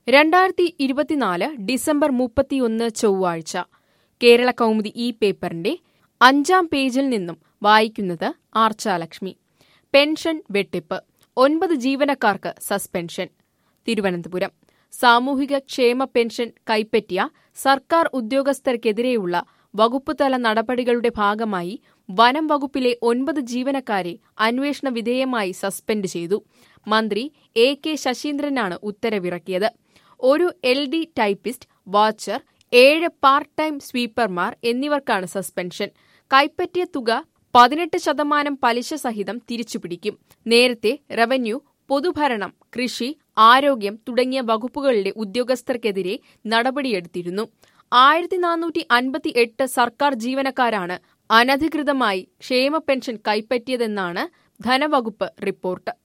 രണ്ടായിരത്തി ഇരുപത്തിനാല് ഡിസംബർ മുപ്പത്തിയൊന്ന് ചൊവ്വാഴ്ച കേരള കൗമുദി ഈ പേപ്പറിന്റെ അഞ്ചാം പേജിൽ നിന്നും വായിക്കുന്നത് ആർച്ചാലക്ഷ്മി പെൻഷൻ വെട്ടിപ്പ് ഒൻപത് ജീവനക്കാർക്ക് സസ്പെൻഷൻ തിരുവനന്തപുരം സാമൂഹിക ക്ഷേമ പെൻഷൻ കൈപ്പറ്റിയ സർക്കാർ ഉദ്യോഗസ്ഥർക്കെതിരെയുള്ള വകുപ്പുതല നടപടികളുടെ ഭാഗമായി വനം വകുപ്പിലെ ഒൻപത് ജീവനക്കാരെ അന്വേഷണ വിധേയമായി സസ്പെൻഡ് ചെയ്തു മന്ത്രി എ കെ ശശീന്ദ്രനാണ് ഉത്തരവിറക്കിയത് ഒരു എൽ ഡി ടൈപ്പിസ്റ്റ് വാച്ചർ ഏഴ് പാർട്ട് ടൈം സ്വീപ്പർമാർ എന്നിവർക്കാണ് സസ്പെൻഷൻ കൈപ്പറ്റിയ തുക പതിനെട്ട് ശതമാനം പലിശ സഹിതം തിരിച്ചുപിടിക്കും നേരത്തെ റവന്യൂ പൊതുഭരണം കൃഷി ആരോഗ്യം തുടങ്ങിയ വകുപ്പുകളിലെ ഉദ്യോഗസ്ഥർക്കെതിരെ നടപടിയെടുത്തിരുന്നു ആയിരത്തി നാനൂറ്റി അൻപത്തി എട്ട് സർക്കാർ ജീവനക്കാരാണ് അനധികൃതമായി ക്ഷേമ പെൻഷൻ കൈപ്പറ്റിയതെന്നാണ് ധനവകുപ്പ് റിപ്പോർട്ട്